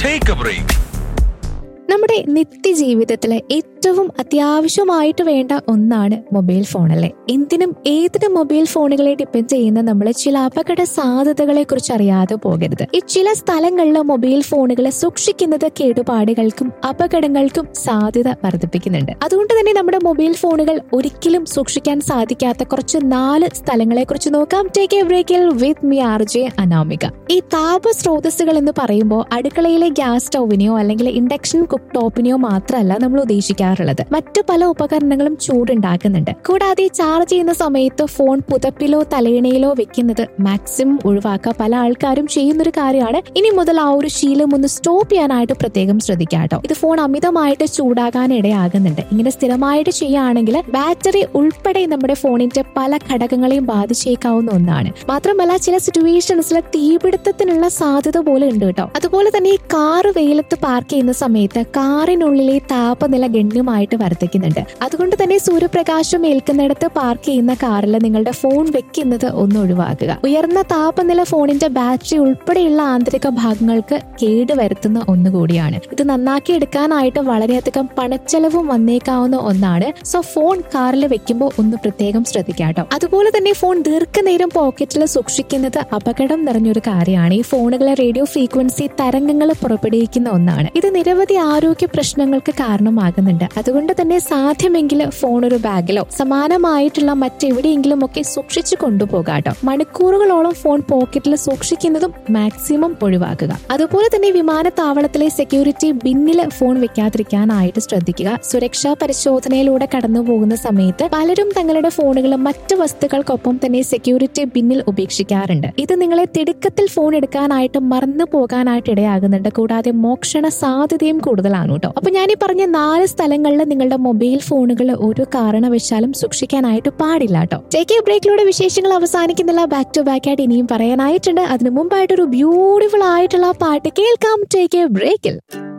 take A break നമ്മുടെ നിത്യജീവിതത്തിലെ ഏറ്റവും അത്യാവശ്യമായിട്ട് വേണ്ട ഒന്നാണ് മൊബൈൽ ഫോൺ അല്ലേ എന്തിനും ഏതിനും മൊബൈൽ ഫോണുകളെ ഡിപ്പെൻഡ് ചെയ്യുന്ന നമ്മൾ ചില അപകട സാധ്യതകളെ കുറിച്ച് അറിയാതെ പോകരുത് ഈ ചില സ്ഥലങ്ങളിൽ മൊബൈൽ ഫോണുകൾ സൂക്ഷിക്കുന്നത് കേടുപാടുകൾക്കും അപകടങ്ങൾക്കും സാധ്യത വർദ്ധിപ്പിക്കുന്നുണ്ട് അതുകൊണ്ട് തന്നെ നമ്മുടെ മൊബൈൽ ഫോണുകൾ ഒരിക്കലും സൂക്ഷിക്കാൻ സാധിക്കാത്ത കുറച്ച് നാല് സ്ഥലങ്ങളെ കുറിച്ച് നോക്കാം ടേക്ക് എ ബ്രേക്കിൽ with me R J Anamika ഈ താപ സ്രോതസ്സുകൾ എന്ന് പറയുമ്പോൾ അടുക്കളയിലെ ഗ്യാസ് സ്റ്റൗവിനെയോ അല്ലെങ്കിൽ ഇൻഡക്ഷൻ കുക്ക് ടോപ്പിനെയോ മാത്രമല്ല നമ്മൾ ഉദ്ദേശിക്കാറുള്ളത് മറ്റു പല ഉപകരണങ്ങളും ചൂടുണ്ടാക്കുന്നുണ്ട് കൂടാതെ ചാർജ് ചെയ്യുന്ന സമയത്ത് ഫോൺ പുതപ്പിലോ തലയിണയിലോ വെക്കുന്നത് മാക്സിമം ഒഴിവാക്കുക പല ആൾക്കാരും ചെയ്യുന്നൊരു കാര്യമാണ് ഇനി മുതൽ ആ ഒരു ശീലം ഒന്ന് സ്റ്റോപ്പ് ചെയ്യാനായിട്ട് പ്രത്യേകം ശ്രദ്ധിക്കാട്ടോ ഇത് ഫോൺ അമിതമായിട്ട് ചൂടാകാൻ ഇടയാകുന്നുണ്ട് ഇങ്ങനെ സ്ഥിരമായിട്ട് ചെയ്യുകയാണെങ്കിൽ ബാറ്ററി ഉൾപ്പെടെ നമ്മുടെ ഫോണിന്റെ പല ഘടകങ്ങളെയും ബാധിച്ചേക്കാവുന്ന ഒന്നാണ് മാത്രമല്ല ചില സിറ്റുവേഷൻസിൽ തീപിടുത്തത്തിനുള്ള സാധ്യത പോലും ഉണ്ട് കേട്ടോ അതുപോലെ തന്നെ ഈ കാറ് വെയിലത്ത് പാർക്ക് ചെയ്യുന്ന സമയത്ത് കാറിനുള്ളിലെ താപനില ഗണ്യമായിട്ട് വർദ്ധിക്കുന്നുണ്ട് അതുകൊണ്ട് തന്നെ സൂര്യപ്രകാശം ഏൽക്കുന്നിടത്ത് പാർക്ക് ചെയ്യുന്ന കാറിൽ നിങ്ങളുടെ ഫോൺ വെക്കുന്നത് ഒന്ന് ഒഴിവാക്കുക ഉയർന്ന താപനില ഫോണിന്റെ ബാറ്ററി ഉൾപ്പെടെയുള്ള ആന്തരിക ഭാഗങ്ങൾക്ക് കേട് വരുത്തുന്ന ഒന്നുകൂടിയാണ് ഇത് നന്നാക്കി എടുക്കാനായിട്ട് വളരെയധികം പണച്ചെലവും വന്നേക്കാവുന്ന ഒന്നാണ് സോ ഫോൺ കാറിൽ വെക്കുമ്പോൾ ഒന്ന് പ്രത്യേകം ശ്രദ്ധിക്കാട്ടോ അതുപോലെ തന്നെ ഫോൺ ദീർഘനേരം പോക്കറ്റിൽ സൂക്ഷിക്കുന്നത് അപകടം നിറഞ്ഞൊരു കാര്യമാണ് ഈ ഫോണുകളെ റേഡിയോ ഫ്രീക്വൻസി തരംഗങ്ങൾ പുറപ്പെടുവിക്കുന്ന ഒന്നാണ് ഇത് നിരവധി ആരോഗ്യ പ്രശ്നങ്ങൾക്ക് കാരണമാകുന്നുണ്ട് അതുകൊണ്ട് തന്നെ സാധ്യമെങ്കിൽ ഫോൺ ഒരു ബാഗിലോ സമാനമായിട്ടുള്ള മറ്റെവിടെയെങ്കിലും ഒക്കെ സൂക്ഷിച്ചു കൊണ്ടുപോകാട്ടോ മണിക്കൂറുകളോളം ഫോൺ പോക്കറ്റിൽ സൂക്ഷിക്കുന്നതും മാക്സിമം ഒഴിവാക്കുക അതുപോലെ തന്നെ വിമാനത്താവളത്തിലെ സെക്യൂരിറ്റി ബിന്നിൽ ഫോൺ വെക്കാതിരിക്കാനായിട്ട് ശ്രദ്ധിക്കുക സുരക്ഷാ പരിശോധനയിലൂടെ കടന്നു പോകുന്ന സമയത്ത് പലരും തങ്ങളുടെ ഫോണുകൾ മറ്റു വസ്തുക്കൾക്കൊപ്പം തന്നെ സെക്യൂരിറ്റി ബിന്നിൽ ഉപേക്ഷിക്കാറുണ്ട് ഇത് നിങ്ങളെ തിടുക്കത്തിൽ ഫോൺ എടുക്കാനായിട്ട് മറന്നു പോകാനായിട്ട് ഇടയാകുന്നുണ്ട് കൂടാതെ മോക്ഷണ സാധ്യതയും കൂടുതലാണ് കേട്ടോ അപ്പൊ ഞാൻ ഈ പറഞ്ഞ നാല് സ്ഥലങ്ങളിൽ നിങ്ങളുടെ മൊബൈൽ ഫോണുകൾ ഒരു കാരണവശാലും സൂക്ഷിക്കാനായിട്ട് പാടില്ല കേട്ടോ ടേക്ക് എ ബ്രേക്കിലൂടെ വിശേഷങ്ങൾ അവസാനിക്കുന്നില്ല ബാക്ക് ടു ബാക്ക് ആയിട്ട് ഇനിയും പറയാനായിട്ടുണ്ട് അതിനു മുമ്പായിട്ട് ഒരു ബ്യൂട്ടിഫുൾ ആയിട്ടുള്ള പാട്ട് കേൾക്കാം ടേക്ക് എ ബ്രേക്കിൽ